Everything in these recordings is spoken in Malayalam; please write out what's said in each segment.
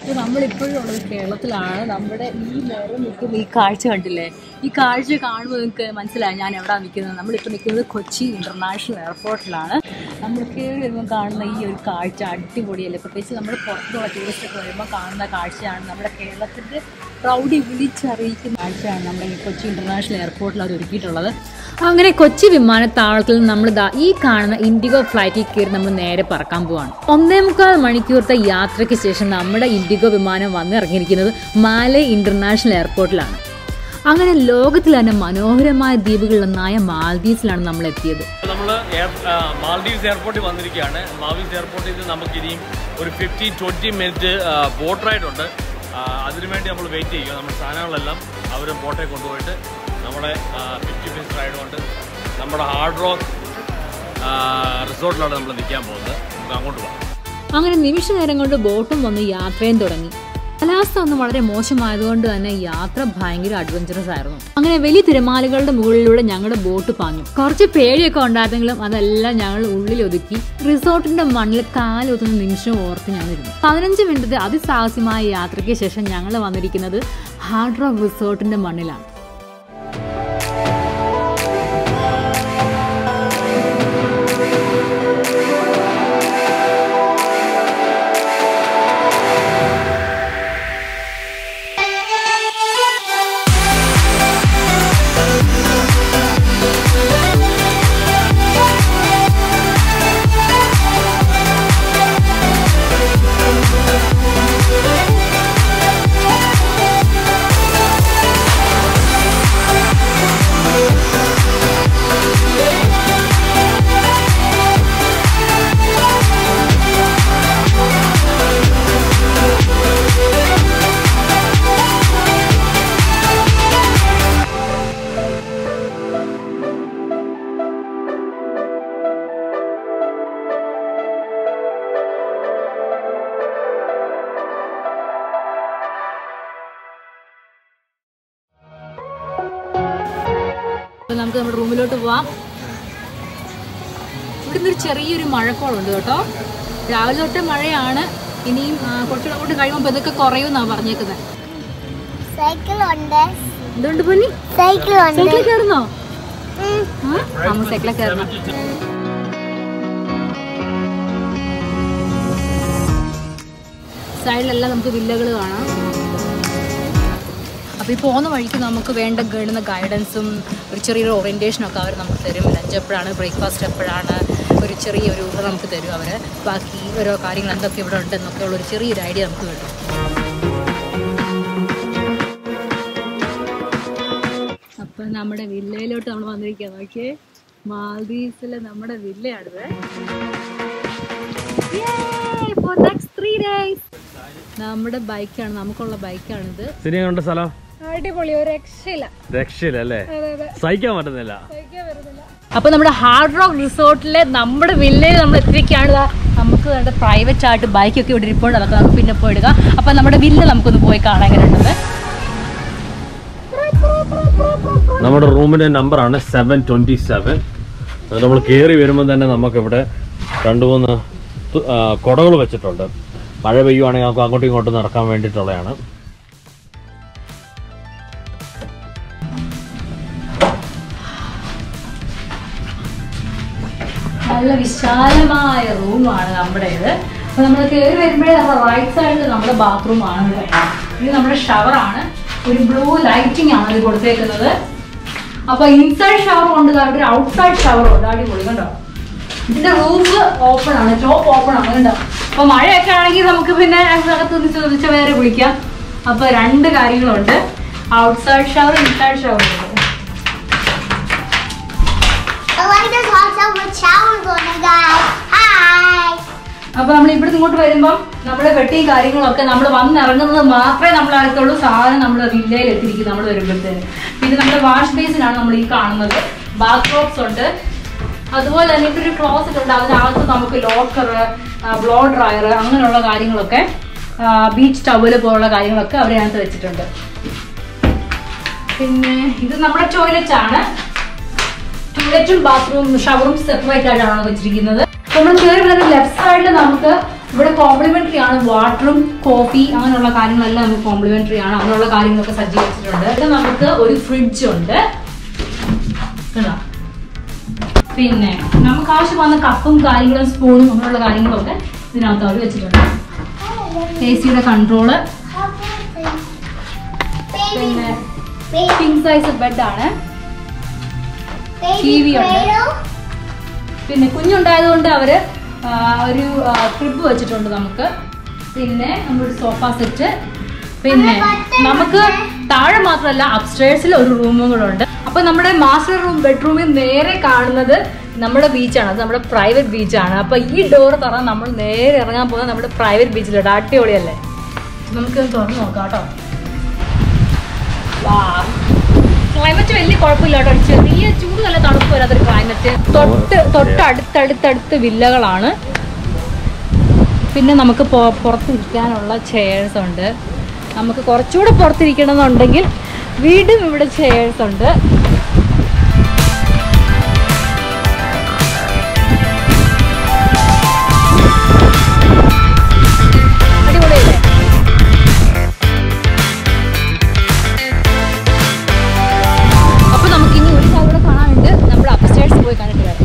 ഇത് നമ്മളിപ്പോഴും ഉള്ളത് കേരളത്തിലാണ് നമ്മുടെ ഈ നേരം നിൽക്കുന്ന ഈ കാഴ്ച കണ്ടില്ലേ ഈ കാഴ്ച കാണുമ്പോൾ നിങ്ങൾക്ക് മനസ്സിലായി ഞാൻ എവിടെ നിൽക്കുന്നത് നമ്മളിപ്പോൾ നിൽക്കുന്നത് കൊച്ചി ഇന്റർനാഷണൽ എയർപോർട്ടിലാണ് നമ്മൾ കയറി വരുമ്പോൾ കാണുന്ന ഈ ഒരു കാഴ്ച അടിപൊളിയല്ലേ പ്രത്യേകിച്ച് നമ്മൾ പുറത്തുള്ള ടൂറിസ്റ്റ് ഒക്കെ വരുമ്പോൾ കാണുന്ന കാഴ്ചയാണ് നമ്മുടെ കേരളത്തിൻ്റെ പ്രൗഢി വിളിച്ചറിയിക്കുന്ന കാഴ്ചയാണ് നമ്മുടെ ഈ കൊച്ചി ഇന്റർനാഷണൽ എയർപോർട്ടിൽ അത് ഒരുക്കിയിട്ടുള്ളത് അങ്ങനെ കൊച്ചി വിമാനത്താവളത്തിൽ നമ്മൾ ദാ ഈ കാണുന്ന ഇൻഡിഗോ ഫ്ലൈറ്റിൽ കയറി നമ്മൾ നേരെ പറക്കാൻ പോവാണ് ഒന്നേ മുക്കാൽ മണിക്കൂറത്തെ യാത്രയ്ക്ക് ശേഷം നമ്മുടെ ഇൻഡിഗോ വിമാനം വന്നിറങ്ങിയിരിക്കുന്നത് മാലേ ഇന്റർനാഷണൽ എയർപോർട്ടിലാണ് അങ്ങനെ ലോകത്തിൽ തന്നെ മനോഹരമായ ദ്വീപുകളിലൊന്നായ മാൽദീവ്സിലാണ് നമ്മൾ എത്തിയത് നമ്മൾ മാൽഡീവ്സ് എയർപോർട്ടിൽ വന്നിരിക്കുകയാണ് മാൽഡീവ്സ് എയർപോർട്ടിൽ നിന്ന് നമുക്ക് ഇനിയും ഒരു fifteen twenty minute boat ride ഉണ്ട് ആ, അതിനുവേണ്ടി നമ്മൾ വെയിറ്റ് ചെയ്യുക നമ്മുടെ സാധനങ്ങളെല്ലാം അവർ ബോട്ടിൽ കൊണ്ടുപോയിട്ട് നമ്മുടെ ഫിഫ്റ്റി മിനിറ്റ്സ് റൈഡ് കൊണ്ട് നമ്മുടെ ഹാർഡ് റോക്ക് റിസോർട്ടിലാണ് നമ്മൾ നിൽക്കാൻ പോകുന്നത് നമുക്ക് അങ്ങോട്ട് പോകാം അങ്ങനെ നിമിഷ നേരം കൊണ്ട് ബോട്ടും വന്ന് യാത്രയും തുടങ്ങി കാലാവസ്ഥ അന്ന് വളരെ മോശമായതുകൊണ്ട് തന്നെ യാത്ര ഭയങ്കര അഡ്വഞ്ചറസ് ആയിരുന്നു അങ്ങനെ വലിയ തിരമാലകളുടെ മുകളിലൂടെ ഞങ്ങളുടെ ബോട്ട് പാഞ്ഞു കുറച്ച് പേടിയൊക്കെ ഉണ്ടായിരുന്നെങ്കിലും അതെല്ലാം ഞങ്ങൾ ഉള്ളിൽ ഒതുക്കി റിസോർട്ടിന്റെ മണ്ണിൽ കാലൊത്തുന്ന നിമിഷം ഓർത്ത് ഞങ്ങളിരുന്നു പതിനഞ്ച് മിനിറ്റത്തെ അതിസാഹസ്യമായ യാത്രയ്ക്ക് ശേഷം ഞങ്ങൾ വന്നിരിക്കുന്നത് ഹാർഡ് റോക്ക് റിസോർട്ടിന്റെ മണ്ണിലാണ് അപ്പൊ നമുക്ക് നമ്മുടെ റൂമിലോട്ട് പോവാം ഇവിടുന്ന് ഒരു ചെറിയൊരു മഴക്കോളുണ്ട് കേട്ടോ രാവിലെ തൊട്ടേ മഴയാണ് ഇനിയും ആ, കുറച്ചുകൂടെ അങ്ങോട്ട് കഴിയുമ്പോൾ ഇതൊക്കെ കുറയുമെന്നാണ് പറഞ്ഞേക്കുന്നത് സൈക്കിൾ ഉണ്ട് എന്തുകൊണ്ട് പൊന്നി സൈക്കിൾ ഉണ്ട് സൈക്കിളിൽ കയറുന്നോ ആ നമ്മൾ സൈക്കിളിൽ കയറണം സൈഡിലെല്ലാം നമുക്ക് വില്ലകൾ കാണാം അപ്പോൾ ഈ പോകുന്ന വഴിക്ക് നമുക്ക് വേണ്ട വേണ്ടുന്ന ഗൈഡൻസും ഒരു ചെറിയൊരു ഓറിയൻറ്റേഷനും ഒക്കെ അവർ നമുക്ക് തരും ലഞ്ച് എപ്പോഴാണ് ബ്രേക്ക്ഫാസ്റ്റ് എപ്പോഴാണ് ഒരു ചെറിയൊരു ഊഹ നമുക്ക് തരും അവർ ബാക്കി ഓരോ കാര്യങ്ങൾ എന്തൊക്കെ ഇവിടെ ഉണ്ടെന്നൊക്കെ ഉള്ള ഒരു ചെറിയൊരു ഐഡിയ നമുക്ക് കിട്ടും അപ്പം നമ്മുടെ വില്ലയിലോട്ട് നമ്മൾ വന്നിരിക്കുക നോക്കിയേ മാൽദീവ്സിലെ നമ്മുടെ വില്ലയാണിത് Yay! For next three days. നമ്മുടെ ബൈക്കാണ് നമുക്കുള്ള ബൈക്കാണിത് ശരി എങ്ങനെയുണ്ട് സ്ഥലം അടിപൊളി ഒരു രക്ഷയില്ല രക്ഷയില്ല അല്ലേ സഹിക്കാൻ പറ്റുന്നില്ല അപ്പൊ നമ്മുടെ ഹാർഡ് റോക്ക് റിസോർട്ടിലെ നമ്മുടെ വില്ലയിൽ നമ്മൾ എത്തിയിരിക്കുകയാണ് ദാ നമുക്ക് വേണ്ട പ്രൈവറ്റ് ആയിട്ട് ബൈക്കൊക്കെ ഇവിടെ ഇരിപ്പുണ്ട് അതൊക്കെ നമുക്ക് പിന്നെ പോയി എടുക്കാം അപ്പൊ നമ്മുടെ വില്ല നമുക്കൊന്ന് പോയി കാണാൻ എങ്ങനെ ഉണ്ടെന്ന് നമ്മുടെ റൂമിന്റെ നമ്പറാണ് സെവൻ ട്വന്റി സെവൻ നമ്മൾ കയറി വരുമ്പോൾ തന്നെ നമുക്കിവിടെ രണ്ട് മൂന്ന് കുടകൾ വെച്ചിട്ടുണ്ട് മഴ പെയ്യുവാണെങ്കിൽ നമുക്ക് അങ്ങോട്ടും ഇങ്ങോട്ടും നടക്കാൻ വേണ്ടിയിട്ടുള്ളതാണ് നല്ല വിശാലമായ റൂമാണ് നമ്മുടെ ഇത് അപ്പൊ നമ്മൾ കയറി വരുമ്പോഴേ നമ്മുടെ റൈറ്റ് സൈഡിൽ നമ്മുടെ ബാത്റൂം ആണ് ഇത് കാണാം. ഇത് നമ്മുടെ ഷവറാണ് ഒരു ബ്ലൂ ലൈറ്റിംഗ് ആണ് ഇത് കൊടുത്തേക്കുന്നത് അപ്പൊ ഇൻസൈഡ് ഷവർ ഉണ്ട് ദാ ഇവിടെ ഒരു ഔട്ട്സൈഡ് ഷവർ ഉണ്ട് അടിപൊളി കണ്ടോ ഇതിന്റെ റൂഫ് ഓപ്പൺ ആണ് ടോപ്പ് ഓപ്പൺ ആണ് കണ്ടോ അപ്പൊ മഴയൊക്കെ ആണെങ്കിൽ നമുക്ക് പിന്നെ അകത്ത് നിന്ന് ചോദിച്ച വേറെ കുളിക്കാം അപ്പൊ രണ്ട് കാര്യങ്ങളുണ്ട് ഔട്ട്സൈഡ് ഷവർ ഇൻസൈഡ് ഷവർ ഉണ്ട് I like this hot tub with showers on it, guys. Hi. അപ്പൊ നമ്മൾ ഇവിടെ ഇങ്ങോട്ട് വരുമ്പോൾ നമ്മുടെ പെട്ടിയും കാര്യങ്ങളൊക്കെ നമ്മൾ വന്നിറങ്ങുന്നത് മാത്രമേ നമ്മൾ അറിയത്തുള്ളൂ സാധനം നമ്മൾ വില്ലയിൽ എത്തിയിരിക്കും നമ്മൾ വരുമ്പോഴത്തേന് പിന്നെ നമ്മുടെ വാഷ് ബേസിനാണ് നമ്മൾ ഈ കാണുന്നത് ബാത്ത് ടോപ്സ് ഉണ്ട് അതുപോലെ തന്നെ ഇവിടെ ഒരു ക്ലോസറ്റ് ഉണ്ട് അതിനകത്ത് നമുക്ക് ലോക്കർ ബ്ലോ ഡ്രയർ അങ്ങനെയുള്ള കാര്യങ്ങളൊക്കെ ബീച്ച് ടവല് പോലുള്ള കാര്യങ്ങളൊക്കെ അവരതിനകത്ത് വെച്ചിട്ടുണ്ട് പിന്നെ ഇത് നമ്മുടെ ടോയ്ലറ്റ് ആണ് ടോയ്ലറ്റും ബാത്റൂം ഷവറും സെപ്പറേറ്റ് ആയിട്ടാണ് വെച്ചിരിക്കുന്നത് നമ്മൾ കയറി വരുന്ന ലെഫ്റ്റ് സൈഡിൽ നമുക്ക് ഇവിടെ കോംപ്ലിമെന്ററി ആണ് വാട്ടറും കോഫി അങ്ങനെയുള്ള കാര്യങ്ങളെല്ലാം നമുക്ക് കോംപ്ലിമെന്ററി ആണ് അങ്ങനെയുള്ള കാര്യങ്ങളൊക്കെ സജ്ജീകരിച്ചിട്ടുണ്ട് ഇവിടെ നമുക്ക് ഒരു ഫ്രിഡ്ജ് ഉണ്ട് കണ്ടോ? പിന്നെ നമുക്ക് ആവശ്യമായ കപ്പും കാര്യങ്ങളും സ്പൂണും അങ്ങനെയുള്ള കാര്യങ്ങളൊക്കെ ഇതിനകത്ത് അവർ വെച്ചിട്ടുണ്ട് എ സിയുടെ കൺട്രോള് Baby, പിന്നെ baby, കിങ് സൈസ് ബെഡാണ് baby TV ഉണ്ട്. cradle. പിന്നെ കുഞ്ഞുണ്ടായതുകൊണ്ട് അവര് ആ, ഒരു ക്രിബ് വെച്ചിട്ടുണ്ട് നമുക്ക് പിന്നെ നമ്മുടെ സോഫ സെറ്റ് പിന്നെ നമുക്ക് താഴെ മാത്രമല്ല അപ്സ്റ്റേഴ്സിൽ ഒരു റൂമും കൂടെ ഉണ്ട് അപ്പൊ നമ്മുടെ മാസ്റ്റർ റൂം ബെഡ്റൂമിൽ നേരെ കാണുന്നത് നമ്മുടെ ബീച്ചാണ് അത് നമ്മുടെ പ്രൈവറ്റ് ബീച്ചാണ് അപ്പൊ ഈ ഡോർ തുറന്ന് നമ്മൾ നേരെ ഇറങ്ങാൻ പോകുന്നത് നമ്മുടെ പ്രൈവറ്റ് ബീച്ചിലോട്ട് അടിപൊളിയല്ലേ നമുക്ക് തുറന്ന് നോക്കാം കേട്ടോ വാ ക്ലൈമറ്റ് വലിയ കുഴപ്പമില്ല കേട്ടോ ഒരു ചെറിയ ചൂട് നല്ല തണുപ്പ് വരാത്തൊരു ക്ലൈമറ്റ് തൊട്ട് തൊട്ട് അടുത്തടുത്തടുത്ത് വില്ലകളാണ് പിന്നെ നമുക്ക് പൊ- പുറത്തിരിക്കാനുള്ള ചെയേഴ്സ് ഉണ്ട് നമുക്ക് കുറച്ചുകൂടെ പുറത്തിരിക്കണമെന്നുണ്ടെങ്കിൽ വീണ്ടും ഇവിടെ ചെയേഴ്സ് ഉണ്ട് അടിപൊളിയല്ലേ അപ്പൊ നമുക്ക് ഇനി ഒരു കാര്യം കൂടെ കാണാനുണ്ട് നമ്മൾ അപ്സ്റ്റേഴ്സ് പോയി കണ്ടിട്ട് വരാം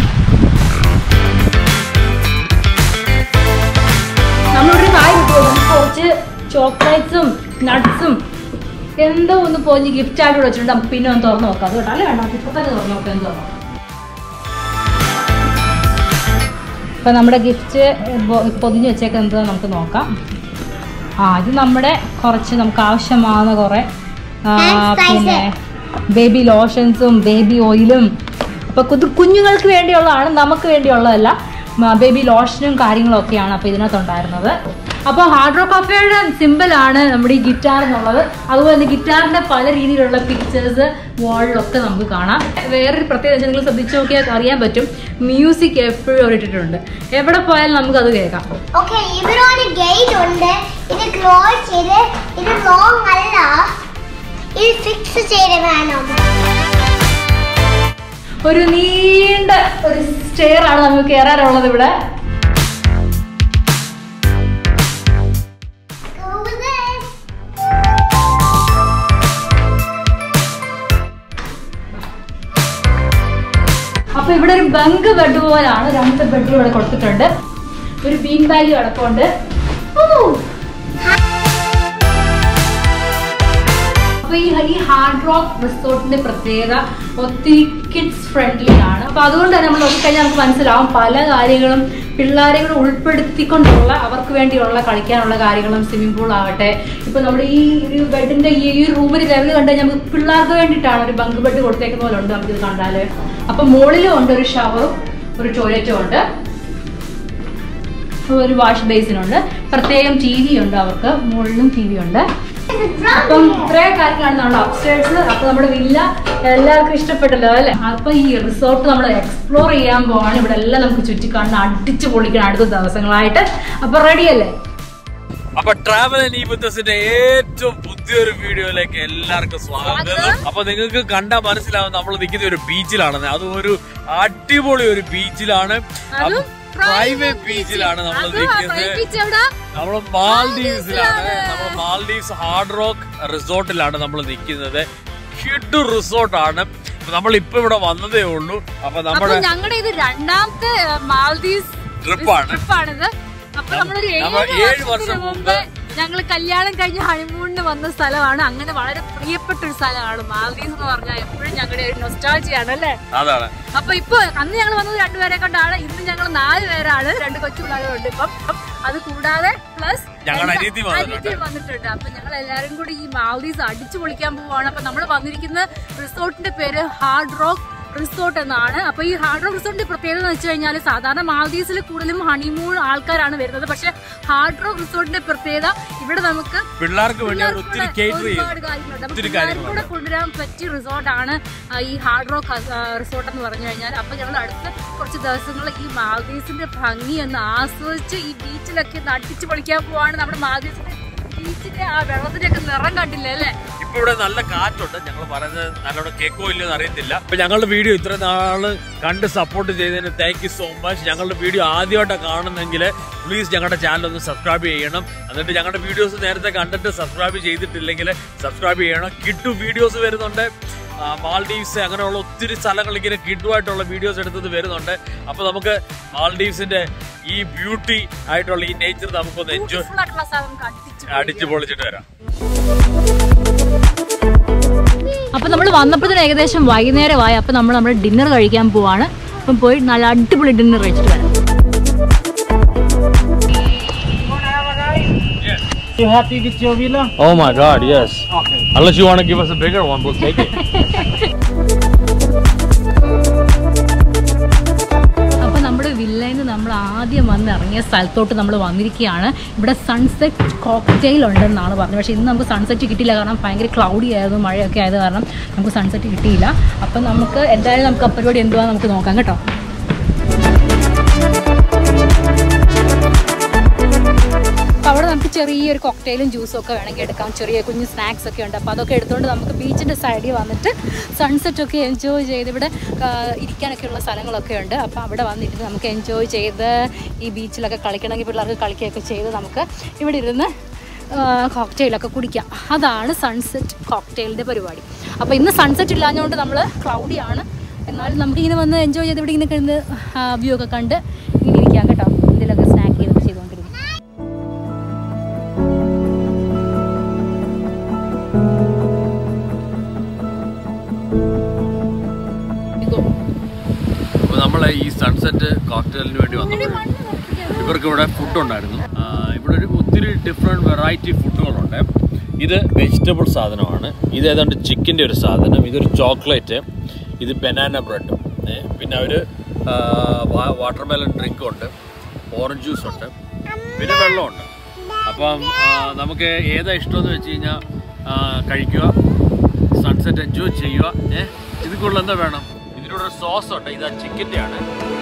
നമ്മളൊരു കാര്യം കിട്ടുമോ നമുക്ക് കുറച്ച് ചോക്ലേറ്റ്സും നട്ട്സും എന്തോ ഒന്ന് പോയി ഗിഫ്റ്റ് ആയിട്ട് വെച്ചിട്ടുണ്ട് നമുക്ക് പിന്നെ ഒന്ന് തുറന്ന് നോക്കാം അത് കേട്ടോ അല്ലേ വേണ്ട ഇപ്പൊ തന്നെ തുറന്ന് നോക്കാം എന്ത് തുറന്നു ഇപ്പൊ നമ്മുടെ ഗിഫ്റ്റ് പൊതിഞ്ഞ് വെച്ചേക്ക് എന്തോ നമുക്ക് നോക്കാം ആ ഇത് നമ്മുടെ കുറച്ച് നമുക്ക് ആവശ്യമാവുന്ന കുറെ ആ, Hand spice. പിന്നെ ബേബി ലോഷൻസും ബേബി ഓയിലും അപ്പൊ കുതു കുഞ്ഞുങ്ങൾക്ക് വേണ്ടിയുള്ളതാണ് നമുക്ക് വേണ്ടിയുള്ളതല്ല ബേബി ലോഷനും കാര്യങ്ങളും ഒക്കെയാണ് അപ്പൊ ഇതിനകത്തുണ്ടായിരുന്നത് അപ്പോൾ ഹാർഡ് റോക്ക് കഫേയുടെ സിമ്പിളാണ് നമ്മുടെ ഈ ഗിറ്റാർ എന്നുള്ളത് അതുപോലെ തന്നെ ഗിറ്റാറിന്റെ പല രീതിയിലുള്ള പിക്ചേഴ്സ് വാളിലൊക്കെ നമുക്ക് കാണാം വേറൊരു പ്രത്യേകത നിങ്ങൾ ശ്രദ്ധിച്ചു നോക്കിയാൽ അറിയാൻ പറ്റും മ്യൂസിക് എപ്പോഴും അവർ ഇട്ടിട്ടുണ്ട് എവിടെ പോയാലും നമുക്ക് അത് കേൾക്കാം Okay, ഇവിടെ ഒരു ഗേറ്റ് ഉണ്ട് ഇത് ക്ലോസ് ചെയ്ത് ഇത് ലോങ് അല്ല ഇത് ഫിക്സ് ചെയ്ത് വേണം ഒരു നീണ്ട ഒരു സ്റ്റെയർ ആണ് നമുക്ക് കയറാനുള്ളത് ഇവിടെ Go with this. അപ്പൊ ഇവിടെ ഒരു ബങ്ക് ബെഡ് പോലാണ് രണ്ട് ബെഡ് ഇവിടെ കൊടുത്തിട്ടുണ്ട് ഒരു ബീൻ ബാഗ് കിടപ്പുണ്ട് ഊ. അപ്പൊ ഈ ഈ ഹാർഡ് റോക്ക് റിസോർട്ടിന്റെ പ്രത്യേകത ഒത്തിരി കിഡ്സ് ഫ്രണ്ട്ലി ആണ് അപ്പൊ അതുകൊണ്ട് തന്നെ നമ്മൾ നോക്കിക്കഴിഞ്ഞാൽ നമുക്ക് മനസ്സിലാവും പല കാര്യങ്ങളും പിള്ളേരെ കൂടെ ഉൾപ്പെടുത്തിക്കൊണ്ടുള്ള അവർക്ക് വേണ്ടിയുള്ള കളിക്കാനുള്ള കാര്യങ്ങളും സ്വിമ്മിംഗ് പൂൾ ആവട്ടെ ഇപ്പൊ നമ്മുടെ ഈ ഒരു ബെഡിന്റെ ഈ ഒരു റൂമിന് ലെവൽ കണ്ടു കഴിഞ്ഞാൽ നമുക്ക് പിള്ളേർക്ക് വേണ്ടിയിട്ടാണ് ഒരു ബങ്ക് ബെഡ് കൊടുത്തേക്കുന്ന പോലെ ഉണ്ട് നമുക്കിത് കണ്ടാല് അപ്പൊ മുകളിലും ഉണ്ട് ഒരു ഷവറും ഒരു ടോയ്ലറ്റും ഉണ്ട് ഒരു വാഷ് ബേസിനുണ്ട് പ്രത്യേകം ടി വി ഉണ്ട് അവർക്ക് മുകളിലും ടി വി ഉണ്ട് അപ്പം ഇത്രയും കാര്യങ്ങളാണ് നമ്മുടെ അപ്സ്റ്റേഴ്സ് അപ്പൊ നമ്മുടെ വില്ല എല്ലാവർക്കും ഇഷ്ടപ്പെട്ടല്ലോ അല്ലെ അപ്പൊ ഈ റിസോർട്ട് നമ്മൾ എക്സ്പ്ലോർ ചെയ്യാൻ പോവാണ് ഇവിടെ എല്ലാം നമുക്ക് ചുറ്റിക്കാണുന്ന അടിച്ചു പൊളിക്കണം അടുത്ത ദിവസങ്ങളായിട്ട് അപ്പൊ റെഡി അല്ലേ അപ്പൊ ട്രാവൽ ആൻഡ് ഈബത്തസിന്റെ ഏറ്റവും പുതിയൊരു വീഡിയോയിലേക്ക് എല്ലാവർക്കും സ്വാഗതം അപ്പൊ നിങ്ങൾക്ക് കണ്ടാൽ മനസ്സിലാവും നമ്മൾ നിൽക്കുന്ന ഒരു ബീച്ചിലാണെന്ന് അതും ഒരു അടിപൊളി ഒരു ബീച്ചിലാണ് പ്രൈവറ്റ് ബീച്ചിലാണ് നമ്മൾ നിൽക്കുന്നത് നമ്മൾ മാൽഡീവ്സിലാണ് നമ്മൾ മാൽഡീവ്സ് ഹാർഡ് റോക്ക് റിസോർട്ടിലാണ് നമ്മൾ നിൽക്കുന്നത് ഹിഡ് റിസോർട്ടാണ് നമ്മൾ ഇപ്പൊ ഇവിടെ വന്നതേ ഉള്ളൂ അപ്പൊ അപ്പൊ നമ്മുടെ ഞങ്ങളുടെ ഇത് രണ്ടാമത്തെ മാൽദീവ്സ് ട്രിപ്പാണ് ട്രിപ്പാണിത് അപ്പൊ നമ്മളൊരു നമ്മൾ ഏഴ് ഏഴ് വർഷം വർഷത്തിന് മുമ്പ് മുമ്പ് ഞങ്ങൾ കല്യാണം കഴിഞ്ഞ് ഹണിമൂണിന് വന്ന സ്ഥലമാണ് അങ്ങനെ വളരെ പ്രിയപ്പെട്ട ഒരു സ്ഥലമാണ് മാൽദീവ്സ് എന്ന് പറഞ്ഞാൽ എപ്പോഴും ഞങ്ങളുടെ ഒരു നൊസ്റ്റാൾജിയാണ് അല്ലേ അതാണ് അപ്പൊ ഇപ്പൊ അന്ന് ഞങ്ങൾ വന്നത് രണ്ടുപേരെ കൊണ്ടാണ് ഇന്ന് ഞങ്ങൾ നാല് പേരാണ് രണ്ട് കൊച്ചു പിള്ളേരുണ്ട് ഇപ്പം അത് കൂടാതെ പ്ലസ് ഞങ്ങളുടെ അനിയത്തി വന്നിട്ടുണ്ട്. വന്നിട്ടുണ്ട് അപ്പൊ ഞങ്ങൾ എല്ലാരും കൂടി ഈ മാൽദീവ്സ് അടിച്ചു പൊളിക്കാൻ പോവാണ് അപ്പൊ നമ്മൾ വന്നിരിക്കുന്ന റിസോർട്ടിന്റെ പേര് ഹാർഡ് റോക്ക് റിസോർട്ട് എന്നാണ് അപ്പൊ ഈ ഹാർഡ് റോക്ക് റിസോർട്ടിന്റെ പ്രത്യേകത എന്ന് വെച്ച് കഴിഞ്ഞാൽ സാധാരണ മാൽദീവ്സിൽ കൂടുതലും ഹണിമൂൺ ആൾക്കാരാണ് വരുന്നത് പക്ഷെ ഹാർഡ് റോക്ക് റിസോർട്ടിന്റെ പ്രത്യേകത ഇവിടെ നമുക്ക് പിള്ളേർക്ക് വേണ്ടി അവർ ഒത്തിരി കേറ്റർ ഒരുപാട് ചെയ്യും കാര്യങ്ങളുണ്ട്. അപ്പൊ ഒത്തിരി പിള്ളേർക്ക് കാര്യങ്ങളുണ്ട് കൂടെ കൊണ്ടുവരാൻ പറ്റിയ റിസോർട്ടാണ് ഈ ഹാർഡ് റോക്ക് റിസോർട്ട് എന്ന് പറഞ്ഞു കഴിഞ്ഞാൽ അപ്പൊ ഞങ്ങൾ അടുത്ത കുറച്ച് ദിവസങ്ങൾ ഈ മാൽദീവ്സിന്റെ ഭംഗി ഒന്ന് ആസ്വദിച്ച് ഈ ബീച്ചിലൊക്കെ ഒന്ന് അടിച്ചു പൊളിക്കാൻ പോവാണ് നമ്മുടെ മാൽദീവ്സിന്റെ ബീച്ചിന്റെ ആ വെള്ളത്തിന്റെ ഒക്കെ നിറം കണ്ടില്ലേ അല്ലേ ഇപ്പൊ ഇവിടെ നല്ല കാറ്റുണ്ട് ഞങ്ങൾ പറയുന്നത് നല്ലോണം കേക്കോ ഇല്ലെന്ന് അറിയത്തില്ല അപ്പൊ ഞങ്ങളുടെ വീഡിയോ ഇത്ര നാള് കണ്ട് സപ്പോർട്ട് ചെയ്തതിന് താങ്ക് യു സോ മച്ച് ഞങ്ങളുടെ വീഡിയോ ആദ്യമായിട്ടാണ് കാണുന്നെങ്കിൽ പ്ലീസ് ഞങ്ങളുടെ ചാനൽ ഒന്ന് സബ്സ്ക്രൈബ് ചെയ്യണം എന്നിട്ട് ഞങ്ങളുടെ വീഡിയോസ് നേരത്തെ കണ്ടിട്ട് സബ്സ്ക്രൈബ് ചെയ്തിട്ടില്ലെങ്കിൽ സബ്സ്ക്രൈബ് ചെയ്യണം കിട്ടു വീഡിയോസ് വരുന്നുണ്ട് ആ, മാൽഡീവ്സ് അങ്ങനെയുള്ള ഒത്തിരി സ്ഥലങ്ങൾ ഇങ്ങനെ കിട്ടുമായിട്ടുള്ള വീഡിയോസ് എടുത്തത് വരുന്നുണ്ട് അപ്പൊ നമുക്ക് മാൽഡീവ്സിന്റെ ഈ ബ്യൂട്ടി ആയിട്ടുള്ള ഈ നേച്ചർ നമുക്കൊന്ന് എൻജോയ് Beautiful ആയിട്ടുള്ള സ്ഥലം നമുക്ക് അടിച്ച് അടിച്ചു പൊളിച്ചിട്ട് വരാം അപ്പൊ നമ്മൾ വന്നപ്പോഴത്തേന് ഏകദേശം വൈകുന്നേരമായി അപ്പൊ നമ്മൾ നമ്മുടെ ഡിന്നർ കഴിക്കാൻ പോവാണ് അപ്പം പോയി നല്ല അടിപൊളി ഡിന്നർ കഴിച്ചിട്ട് വരാം You happy with your villa? Oh my god, yes. Okay. Unless you want to give us a bigger one, we'll take it. അപ്പൊ നമ്മുടെ വില്ലയിൽ നിന്ന് നമ്മൾ ആദ്യം വന്ന് ഇറങ്ങിയ സ്ഥലത്തോട്ട് നമ്മൾ വന്നിരിക്കുകയാണ് ഇവിടെ സൺസെറ്റ് കോക്ടെയിൽ ഉണ്ടെന്നാണ് പറഞ്ഞത് പക്ഷേ ഇന്ന് നമുക്ക് സൺസെറ്റ് കിട്ടിയില്ല കാരണം ഭയങ്കര ക്ലൗഡി ആയിരുന്നു മഴയൊക്കെ ആയത് കാരണം നമുക്ക് സൺസെറ്റ് കിട്ടിയില്ല അപ്പം നമുക്ക് എന്തായാലും നമുക്ക് ആ പരിപാടി എന്തുവാന്ന് നമുക്ക് നോക്കാം കേട്ടോ അപ്പോൾ അവിടെ നമുക്ക് ചെറിയൊരു കോക്ടെയിലും ജ്യൂസും ഒക്കെ വേണമെങ്കിൽ എടുക്കാം ചെറിയ കുഞ്ഞ് സ്നാക്സ് ഒക്കെ ഉണ്ട് അപ്പോൾ അതൊക്കെ എടുത്തുകൊണ്ട് നമുക്ക് ബീച്ചിൻ്റെ സൈഡിൽ വന്നിട്ട് സൺസെറ്റ് ഒക്കെ എൻജോയ് ചെയ്ത് ഇവിടെ ആ, ഇരിക്കാനൊക്കെ ഉള്ള സ്ഥലങ്ങളൊക്കെ ഉണ്ട് അപ്പോൾ അവിടെ വന്നിട്ട് നമുക്ക് എൻജോയ് ചെയ്ത് ഈ ബീച്ചിലൊക്കെ കളിക്കണമെങ്കിൽ പിള്ളേർക്ക് കളിക്കുകയൊക്കെ ചെയ്ത് നമുക്ക് ഇവിടെ ഇരുന്ന് കോക്ടെയിലൊക്കെ കുടിക്കാം അതാണ് സൺസെറ്റ് കോക്ടെയിലിൻ്റെ പരിപാടി അപ്പോൾ ഇന്ന് സൺസെറ്റ് ഇല്ലാഞ്ഞുകൊണ്ട് നമ്മൾ ക്ലൗഡിയാണ് എന്നാലും നമുക്ക് ഇങ്ങനെ വന്ന് എൻജോയ് ചെയ്ത് ഇവിടെ ഇങ്ങനെ കിടന്ന് വ്യൂ ഒക്കെ കണ്ട് ഇങ്ങനെ ഇരിക്കാം കേട്ടോ എന്തെങ്കിലുമൊക്കെ സ്നാക്ക് ചെയ്തൊക്കെ ചെയ്തുകൊണ്ടിരിക്കും അപ്പോൾ നമ്മൾ ഈ സൺസെറ്റ് കോക്ടെയിലിന് വേണ്ടി വന്നപ്പോൾ ഇവർക്ക് ഇവിടെ ഫുഡ് ഉണ്ടായിരുന്നു ആ, ഇവിടെ ഒരു ഒത്തിരി ഡിഫറെൻറ്റ് വെറൈറ്റി ഫുഡുകളുണ്ട് ഇത് വെജിറ്റബിൾ സാധനമാണ് ഇത് ഏതാണ്ട് ചിക്കൻ്റെ ഒരു സാധനം ഇതൊരു ചോക്ലേറ്റ് ഇത് ബനാന ബ്രെഡ് പിന്നെ ഒരു വാട്ടർമെലൺ ഡ്രിങ്ക് ഉണ്ട് ഓറഞ്ച് ജ്യൂസ് ഉണ്ട് പിന്നെ വെള്ളമുണ്ട് അപ്പം ആ, നമുക്ക് ഏതാ ഇഷ്ടമെന്ന് വെച്ച് കഴിഞ്ഞാൽ കഴിക്കുക സൺസെറ്റ് എൻജോയ് ചെയ്യുക ഏഹ് ഇത് കൂടുതൽ എന്താ വേണം ഇതിലൂടെ സോസ് ഉണ്ട് ഇത് ചിക്കൻ്റെ ആണ്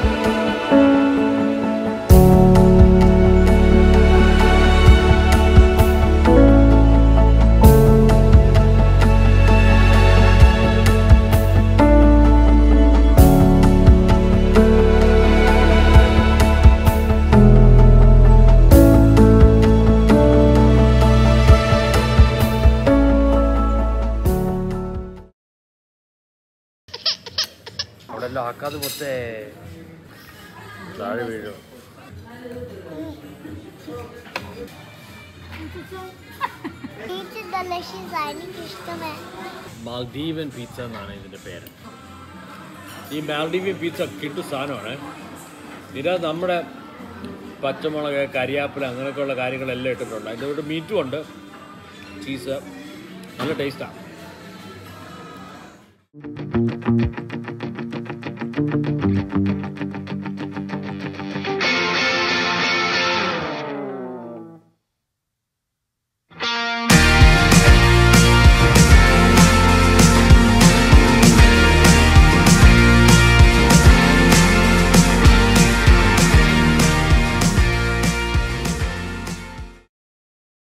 അവിടെ എല്ലാം ആക്കാതെ മൊത്തേ താഴെ വീഴും Pizza delicious എനിക്ക് ഇഷ്ടമേ മാൽഡീവൻ പിസ്സ എന്നാണ് ഇതിൻ്റെ പേര് ഈ മാൽഡീവൻ പിസ്സ കിട്ടു സാധനമാണ് ഇതിനകത്ത് നമ്മുടെ പച്ചമുളക് കരിയാപ്പില അങ്ങനെയൊക്കെയുള്ള കാര്യങ്ങളെല്ലാം ഇട്ടിട്ടുണ്ട് അതിൻ്റെ കൂടെ മീറ്റും ഉണ്ട് ചീസ് നല്ല ടേസ്റ്റാണ്